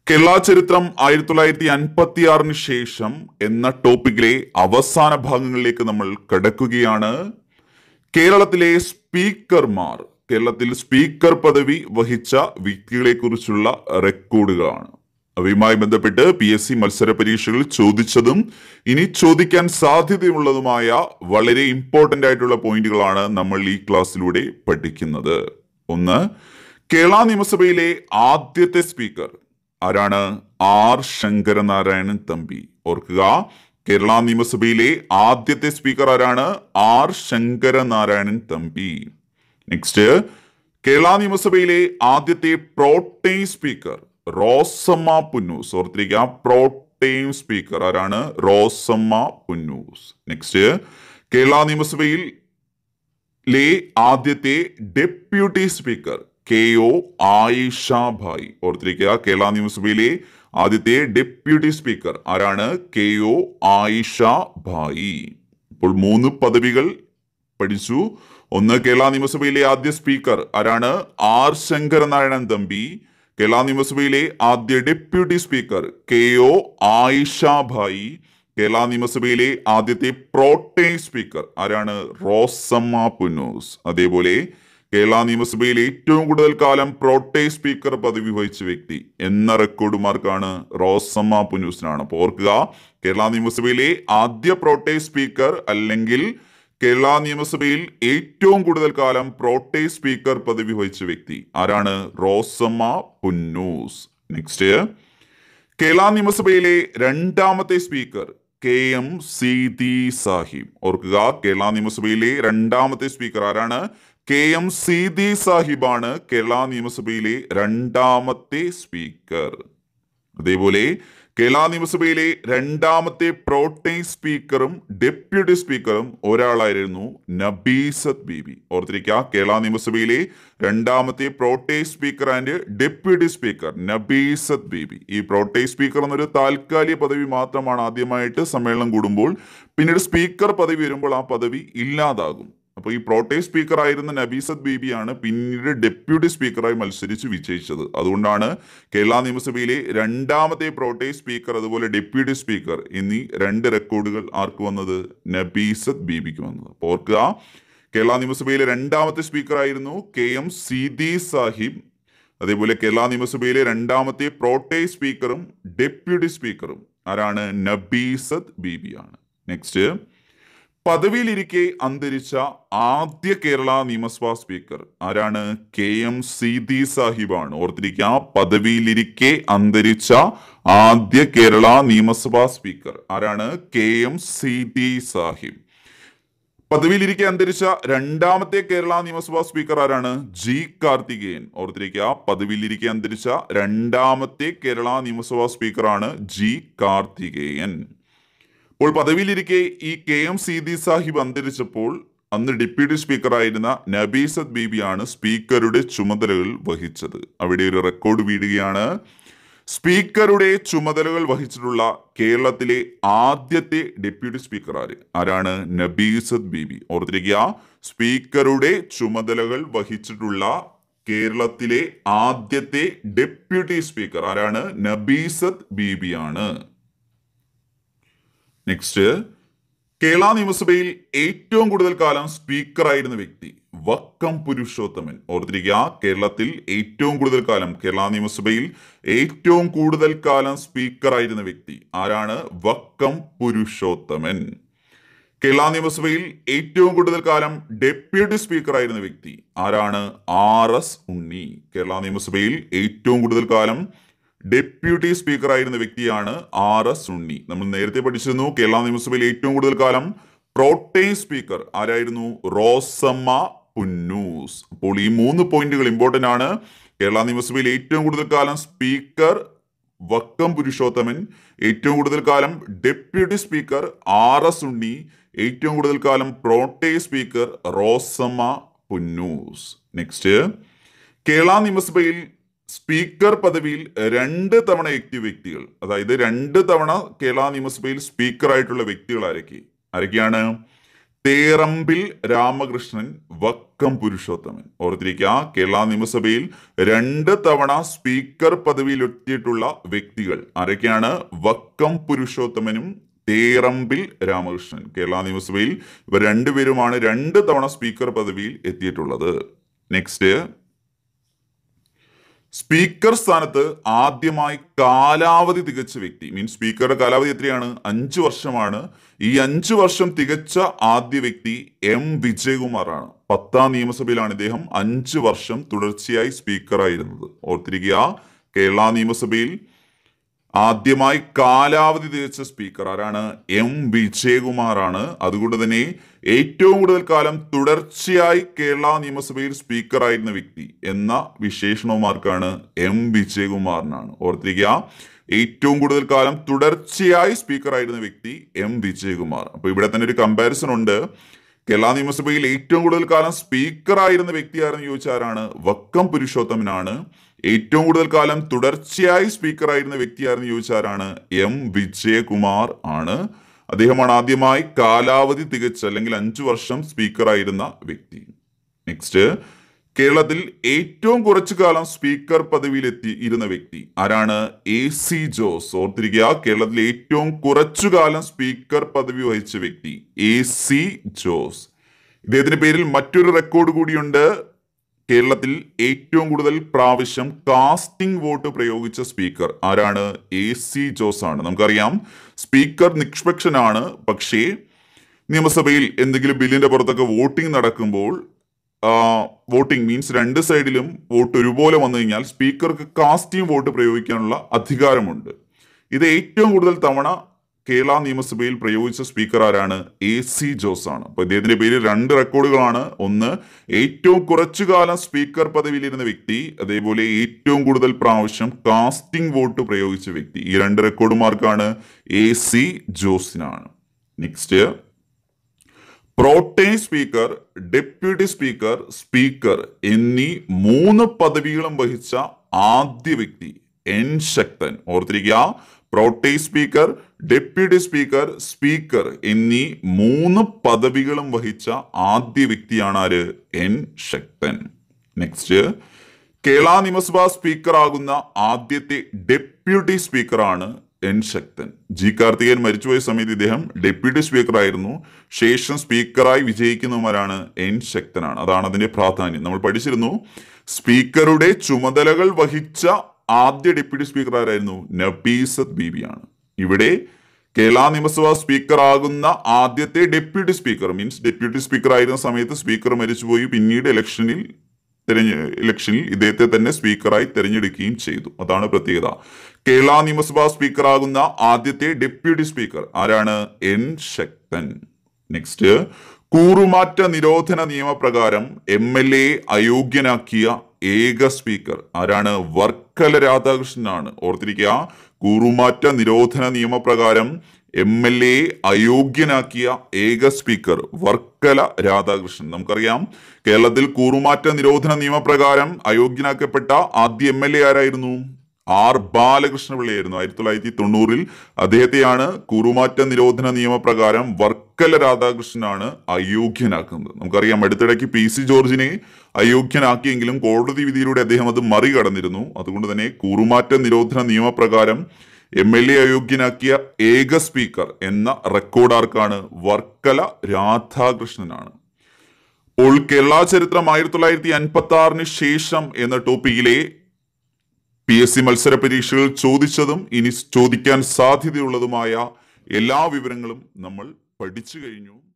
കേരള ചരിത്രം ആയിരത്തി തൊള്ളായിരത്തി അൻപത്തി ആറിന് ശേഷം എന്ന ടോപ്പിക്കിലെ അവസാന ഭാഗങ്ങളിലേക്ക് നമ്മൾ കടക്കുകയാണ് കേരളത്തിലെ സ്പീക്കർമാർ കേരളത്തിൽ സ്പീക്കർ പദവി വഹിച്ച വ്യക്തികളെ കുറിച്ചുള്ള റെക്കോർഡുകളാണ് അവയുമായി ബന്ധപ്പെട്ട് പി എസ് സി മത്സര പരീക്ഷകൾ ചോദിച്ചതും ഇനി ചോദിക്കാൻ സാധ്യതയുള്ളതുമായ വളരെ ഇമ്പോർട്ടന്റ് ആയിട്ടുള്ള പോയിന്റുകളാണ് നമ്മൾ ഈ ക്ലാസ്സിലൂടെ പഠിക്കുന്നത് ഒന്ന് കേരള നിയമസഭയിലെ ആദ്യത്തെ സ്പീക്കർ ആരാണ് ആർ ശങ്കരനാരായണൻ തമ്പി ഓർക്കുക കേരള നിയമസഭയിലെ ആദ്യത്തെ സ്പീക്കർ ആരാണ് ആർ ശങ്കരനാരായണൻ തമ്പി നെക്സ്റ്റ് കേരള നിയമസഭയിലെ ആദ്യത്തെ പ്രോട്ടൈം സ്പീക്കർ റോസമ്മ പുന്നൂസ് ഓർത്തിരിക്കുക പ്രോട്ടൈം സ്പീക്കർ ആരാണ് റോസമ്മ പുന്നൂസ് നെക്സ്റ്റ് കേരള നിയമസഭയിൽ ലെ ആദ്യത്തെ deputy speaker K O Ayisha Bai ഓർത്തിരിക്കുക കേരള നിയമസഭയിലെ ആദ്യത്തെ ഡെപ്യൂട്ടി സ്പീക്കർ ആരാണ് കെ ഒ ആയിഷ ഭായി ഇപ്പോൾ മൂന്ന് പദവികൾ പഠിച്ചു ഒന്ന് കേരള നിയമസഭയിലെ ആദ്യ സ്പീക്കർ ആരാണ് ആർ ശങ്കരനാരായണൻ തമ്പി കേരള നിയമസഭയിലെ ആദ്യ deputy speaker K O Ayisha Bai Kerala നിയമസഭയിലെ ആദ്യത്തെ പ്രോട്ടേം സ്പീക്കർ ആരാണ് റോസമ്മ പുന്നൂസ് അതേപോലെ കേരള നിയമസഭയിൽ ഏറ്റവും കൂടുതൽ കാലം പ്രോട്ടേ സ്പീക്കർ പദവി വഹിച്ച വ്യക്തി എന്ന റെക്കോർഡുമാർക്കാണ് റോസമ്മ പുന്നൂസിനാണ് അപ്പോൾ ഓർക്കുക കേരള നിയമസഭയിലെ ആദ്യ പ്രോട്ടേ സ്പീക്കർ അല്ലെങ്കിൽ കേരള നിയമസഭയിൽ ഏറ്റവും കൂടുതൽ കാലം പ്രോട്ടേ സ്പീക്കർ പദവി വഹിച്ച വ്യക്തി ആരാണ് റോസമ്മ പുന്നൂസ് നെക്സ്റ്റ് കേരള നിയമസഭയിലെ രണ്ടാമത്തെ speaker K M Seethi Sahib ഓർക്കുക കേരള നിയമസഭയിലെ രണ്ടാമത്തെ സ്പീക്കർ ആരാണ് കെ എം സീതി സാഹിബാണ് കേരള നിയമസഭയിലെ രണ്ടാമത്തെ സ്പീക്കർ അതേപോലെ കേരള നിയമസഭയിലെ രണ്ടാമത്തെ പ്രോട്ടൈം സ്പീക്കറും ഡെപ്യൂട്ടി സ്പീക്കറും ഒരാളായിരുന്നു നബീസത്ത് ബീബി ഓർത്തിരിക്കുക കേരള നിയമസഭയിലെ രണ്ടാമത്തെ pro tem speaker and deputy speaker Nabeesath Beebi ഈ പ്രോട്ടൈം സ്പീക്കർ എന്നൊരു താൽക്കാലിക പദവി മാത്രമാണ് ആദ്യമായിട്ട് സമ്മേളനം കൂടുമ്പോൾ പിന്നീട് സ്പീക്കർ പദവി വരുമ്പോൾ ആ പദവി ഇല്ലാതാകും അപ്പോൾ ഈ പ്രോട്ടേം സ്പീക്കർ ആയിരുന്ന നബീസത്ത് ബീബിയാണ് പിന്നീട് ഡെപ്യൂട്ടി സ്പീക്കറായി മത്സരിച്ച് വിജയിച്ചത് അതുകൊണ്ടാണ് കേരള നിയമസഭയിലെ രണ്ടാമത്തെ പ്രോട്ടേം സ്പീക്കർ അതുപോലെ ഡെപ്യൂട്ടി സ്പീക്കർ എന്നീ രണ്ട് റെക്കോർഡുകൾ ആർക്ക് വന്നത് നബീസത്ത് ബീബിക്ക് വന്നത് അപ്പോൾ ഓർക്കുക കേരള നിയമസഭയിലെ രണ്ടാമത്തെ സ്പീക്കർ ആയിരുന്നു കെ എം സീതി സാഹിബ് അതേപോലെ കേരള നിയമസഭയിലെ രണ്ടാമത്തെ പ്രോട്ടേം സ്പീക്കറും ഡെപ്യൂട്ടി സ്പീക്കറും ആരാണ് നബീസത്ത് ബീബിയാണ് നെക്സ്റ്റ് പദവിയിലിരിക്കെ അന്തരിച്ച ആദ്യ കേരള നിയമസഭാ സ്പീക്കർ ആരാണ് കെ എം സീതി സാഹിബാണ് ഓർത്തിരിക്കുക പദവിയിലിരിക്കെ അന്തരിച്ച ആദ്യ കേരള നിയമസഭാ സ്പീക്കർ ആരാണ് കെ എം സീതി സാഹിബ് പദവിയിലിരിക്കെ അന്തരിച്ച രണ്ടാമത്തെ കേരള നിയമസഭാ സ്പീക്കർ ആരാണ് ജി കാർത്തികേയൻ ഓർത്തിരിക്കുക പദവിയിലിരിക്കെ അന്തരിച്ച രണ്ടാമത്തെ കേരള നിയമസഭാ സ്പീക്കറാണ് ജി കാർത്തികേയൻ അപ്പോൾ പദവിയിലിരിക്കെ ഈ കെ എം സീതി സാഹിബ് അന്തരിച്ചപ്പോൾ അന്ന് ഡെപ്യൂട്ടി സ്പീക്കറായിരുന്ന നബീസത്ത് ബീബിയാണ് സ്പീക്കറുടെ ചുമതലകൾ വഹിച്ചത് അവിടെ ഒരു റെക്കോർഡ് വീടുകയാണ് സ്പീക്കറുടെ ചുമതലകൾ വഹിച്ചിട്ടുള്ള കേരളത്തിലെ ആദ്യത്തെ ഡെപ്യൂട്ടി സ്പീക്കർ ആര് ആരാണ് നബീസത്ത് ബീബി ഓർത്തിരിക്കുക സ്പീക്കറുടെ ചുമതലകൾ വഹിച്ചിട്ടുള്ള കേരളത്തിലെ ആദ്യത്തെ ഡെപ്യൂട്ടി സ്പീക്കർ ആരാണ് നബീസത്ത് ബീബിയാണ് നെക്സ്റ്റ് കേരള നിയമസഭയിൽ ഏറ്റവും കൂടുതൽ കാലം സ്പീക്കറായിരുന്ന വ്യക്തി വക്കം പുരുഷോത്തമൻ ഓർത്തിരിക്കുക കേരളത്തിൽ ഏറ്റവും കൂടുതൽ കാലം കേരള നിയമസഭയിൽ ഏറ്റവും കൂടുതൽ കാലം സ്പീക്കറായിരുന്ന വ്യക്തി ആരാണ് വക്കം പുരുഷോത്തമൻ കേരള നിയമസഭയിൽ ഏറ്റവും കൂടുതൽ കാലം ഡെപ്യൂട്ടി സ്പീക്കറായിരുന്ന വ്യക്തി ആരാണ് ആർ എസ് ഉണ്ണി കേരള നിയമസഭയിൽ ഏറ്റവും കൂടുതൽ കാലം ഡെപ്യൂട്ടി സ്പീക്കർ ആയിരുന്ന വ്യക്തിയാണ് ആർ എസ് ഉണ്ണി നമ്മൾ നേരത്തെ പഠിച്ചിരുന്നു കേരള നിയമസഭയിൽ ഏറ്റവും കൂടുതൽ കാലം പ്രോട്ടേം സ്പീക്കർ ആരായിരുന്നു റോസമ്മ പുന്നൂസ് അപ്പോൾ ഈ മൂന്ന് പോയിന്റുകൾ ഇമ്പോർട്ടന്റ് ആണ് കേരള നിയമസഭയിൽ ഏറ്റവും കൂടുതൽ കാലം സ്പീക്കർ വക്കം പുരുഷോത്തമൻ ഏറ്റവും കൂടുതൽ കാലം deputy speaker R S Unni ഏറ്റവും കൂടുതൽ കാലം pro tem speaker Rosamma Punnoose next Kerala നിയമസഭയിൽ സ്പീക്കർ പദവിയിൽ രണ്ട് തവണ എത്തിയ വ്യക്തികൾ അതായത് രണ്ട് തവണ കേരള നിയമസഭയിൽ സ്പീക്കർ ആയിട്ടുള്ള വ്യക്തികൾ ആരൊക്കെ ആരൊക്കെയാണ് തേറമ്പിൽ രാമകൃഷ്ണൻ വക്കം പുരുഷോത്തമൻ ഓർത്തിരിക്കുക കേരള നിയമസഭയിൽ രണ്ട് തവണ സ്പീക്കർ പദവിയിൽ എത്തിയിട്ടുള്ള വ്യക്തികൾ ആരൊക്കെയാണ് വക്കം പുരുഷോത്തമനും തേറമ്പിൽ രാമകൃഷ്ണൻ കേരള നിയമസഭയിൽ ഇവർ രണ്ടുപേരുമാണ് രണ്ട് തവണ സ്പീക്കർ പദവിയിൽ എത്തിയിട്ടുള്ളത് നെക്സ്റ്റ് സ്പീക്കർ സ്ഥാനത്ത് ആദ്യമായി കാലാവധി തികച്ച വ്യക്തി മീൻസ് സ്പീക്കറുടെ കാലാവധി എത്രയാണ് അഞ്ചു വർഷമാണ് ഈ അഞ്ചു വർഷം തികച്ച ആദ്യ വ്യക്തി എം വിജയകുമാറാണ് പത്താം നിയമസഭയിലാണ് ഇദ്ദേഹം അഞ്ചു വർഷം തുടർച്ചയായി സ്പീക്കറായിരുന്നത് ഓർത്തിരിക്കുക കേരള നിയമസഭയിൽ ആദ്യമായി കാലാവധി തികച്ച സ്പീക്കർ ആരാണ് എം വിജയകുമാറാണ് അതുകൊണ്ട് തന്നെ ഏറ്റവും കൂടുതൽ കാലം തുടർച്ചയായി കേരള നിയമസഭയിൽ സ്പീക്കറായിരുന്ന വ്യക്തി എന്ന വിശേഷണവുമാർക്കാണ് എം വിജയകുമാറിനാണ് ഓർത്തിരിക്കുക ഏറ്റവും കൂടുതൽ കാലം തുടർച്ചയായി സ്പീക്കറായിരുന്ന വ്യക്തി എം വിജയകുമാർ അപ്പൊ ഇവിടെ തന്നെ ഒരു കമ്പാരിസൺ ഉണ്ട് കേരള നിയമസഭയിൽ ഏറ്റവും കൂടുതൽ കാലം സ്പീക്കറായിരുന്ന വ്യക്തിയാരെന്ന് ചോദിച്ചാൽ ആരാണ് വക്കം പുരുഷോത്തമനാണ് ഏറ്റവും കൂടുതൽ കാലം തുടർച്ചയായി സ്പീക്കറായിരുന്ന വ്യക്തിയാരെന്ന് ചോദിച്ചാൽ ആരാണ് എം വിജയകുമാർ ആണ് അദ്ദേഹമാണ് ആദ്യമായി കാലാവധി തികച്ച അല്ലെങ്കിൽ അഞ്ചു വർഷം സ്പീക്കറായിരുന്ന വ്യക്തി നെക്സ്റ്റ് കേരളത്തിൽ ഏറ്റവും കുറച്ചു കാലം സ്പീക്കർ പദവിയിൽ എത്തി ഇരുന്ന വ്യക്തി ആരാണ് എ സി ജോസ് ഓർത്തിരിക്കുക കേരളത്തിൽ ഏറ്റവും കുറച്ചു കാലം സ്പീക്കർ പദവി വഹിച്ച വ്യക്തി എ സി ജോസ് ഇദ്ദേഹത്തിന്റെ പേരിൽ മറ്റൊരു റെക്കോർഡ് കൂടിയുണ്ട് കേരളത്തിൽ ഏറ്റവും കൂടുതൽ പ്രാവശ്യം കാസ്റ്റിംഗ് വോട്ട് പ്രയോഗിച്ച സ്പീക്കർ ആരാണ് എ സി ജോസ് ആണ് നമുക്കറിയാം സ്പീക്കർ നിഷ്പക്ഷനാണ് പക്ഷേ നിയമസഭയിൽ എന്തെങ്കിലും ബില്ലിന്റെ പുറത്തൊക്കെ വോട്ടിംഗ് നടക്കുമ്പോൾ വോട്ടിംഗ് മീൻസ് രണ്ട് സൈഡിലും വോട്ട് ഒരുപോലെ വന്നു കഴിഞ്ഞാൽ സ്പീക്കർക്ക് കാസ്റ്റിംഗ് വോട്ട് പ്രയോഗിക്കാനുള്ള അധികാരമുണ്ട് ഇത് ഏറ്റവും കൂടുതൽ തവണ കേരള നിയമസഭയിൽ പ്രയോഗിച്ച സ്പീക്കർ ആരാണ് എ സി ജോസ് ആണ് അപ്പൊ ഇദ്ദേഹത്തിന്റെ പേരിൽ രണ്ട് റെക്കോർഡുകളാണ് ഒന്ന് ഏറ്റവും കുറച്ചു കാലം സ്പീക്കർ പദവിയിലിരുന്ന വ്യക്തി അതേപോലെ ഏറ്റവും കൂടുതൽ പ്രാവശ്യം കാസ്റ്റിംഗ് വോട്ട് പ്രയോഗിച്ച വ്യക്തി ഈ രണ്ട് റെക്കോർഡുമാർക്കാണ് എ സി ജോസിനാണ് next pro tem speaker deputy speaker speaker എന്നീ മൂന്ന് പദവികളും വഹിച്ച ആദ്യ വ്യക്തി എൻ ശക്തൻ ഓർത്തിരിക്കുക pro tem speaker deputy speaker speaker എന്നീ മൂന്ന് പദവികളും വഹിച്ച ആദ്യ വ്യക്തിയാണ് ആര് എൻ ശക്തൻ നെക്സ്റ്റ് കേരള നിയമസഭാ സ്പീക്കർ ആകുന്ന ആദ്യത്തെ ഡെപ്യൂട്ടി സ്പീക്കറാണ് എൻ ശക്തൻ ജി കാർത്തികേയൻ മരിച്ചുപോയ സമയത്ത് ഇദ്ദേഹം ഡെപ്യൂട്ടി സ്പീക്കർ ആയിരുന്നു ശേഷം സ്പീക്കറായി വിജയിക്കുന്നവരാണ് എൻ ശക്തനാണ് അതാണ് അതിന്റെ പ്രാധാന്യം നമ്മൾ പഠിച്ചിരുന്നു സ്പീക്കറുടെ ചുമതലകൾ വഹിച്ച ആദ്യ ഡെപ്യൂട്ടി സ്പീക്കർ ആരായിരുന്നു നബീസത്ത് ബീബിയാണ് ഇവിടെ കേരള നിയമസഭാ സ്പീക്കർ ആകുന്ന ആദ്യത്തെ deputy speaker means deputy speaker ആയിരുന്ന സമയത്ത് സ്പീക്കർ മരിച്ചുപോയി പിന്നീട് ഇലക്ഷനിൽ തെരഞ്ഞ ഇലക്ഷനിൽ ഇദ്ദേഹത്തെ തന്നെ സ്പീക്കറായി തെരഞ്ഞെടുക്കുകയും ചെയ്തു അതാണ് പ്രത്യേകത കേരള നിയമസഭാ സ്പീക്കർ ആകുന്ന ആദ്യത്തെ ഡെപ്യൂട്ടി സ്പീക്കർ ആരാണ് എൻ ശക്തൻ നെക്സ്റ്റ് കൂറുമാറ്റ നിരോധന നിയമപ്രകാരം എം എൽ എ അയോഗ്യനാക്കിയ ഏക സ്പീക്കർ ആരാണ് വർക്കല രാധാകൃഷ്ണനാണ് ഓർത്തിരിക്കുക കൂറുമാറ്റ നിരോധന നിയമപ്രകാരം എം എൽ എ അയോഗ്യനാക്കിയ ഏക സ്പീക്കർ വർക്കല രാധാകൃഷ്ണൻ നമുക്കറിയാം കേരളത്തിൽ കൂറുമാറ്റ നിരോധന നിയമപ്രകാരം അയോഗ്യനാക്കപ്പെട്ട ആദ്യ എം എൽ എ ആരായിരുന്നു ആർ ബാലകൃഷ്ണപിള്ളയായിരുന്നു ആയിരത്തി തൊള്ളായിരത്തി തൊണ്ണൂറിൽ അദ്ദേഹത്തെയാണ് കുറുമാറ്റ നിരോധന നിയമപ്രകാരം വർക്കല രാധാകൃഷ്ണനാണ് അയോഗ്യനാക്കുന്നത് നമുക്കറിയാം അടുത്തിടയ്ക്ക് പി സി ജോർജിനെ അയോഗ്യനാക്കിയെങ്കിലും കോടതി വിധിയിലൂടെ അദ്ദേഹം അത് മറികടന്നിരുന്നു അതുകൊണ്ട് തന്നെ കുറുമാറ്റ നിരോധന നിയമപ്രകാരം എം എൽ എ അയോഗ്യനാക്കിയ ഏക സ്പീക്കർ എന്ന റെക്കോർഡാർക്കാണ് വർക്കല രാധാകൃഷ്ണനാണ് അപ്പോൾ കേരള ചരിത്രം ആയിരത്തി തൊള്ളായിരത്തി അൻപത്തി ആറിന് ശേഷം എന്ന ടോപ്പിക്കിലെ പി എസ് സി മത്സര പരീക്ഷകൾ ചോദിച്ചതും ഇനി ചോദിക്കാൻ സാധ്യതയുള്ളതുമായ എല്ലാ വിവരങ്ങളും നമ്മൾ പഠിച്ചു കഴിഞ്ഞു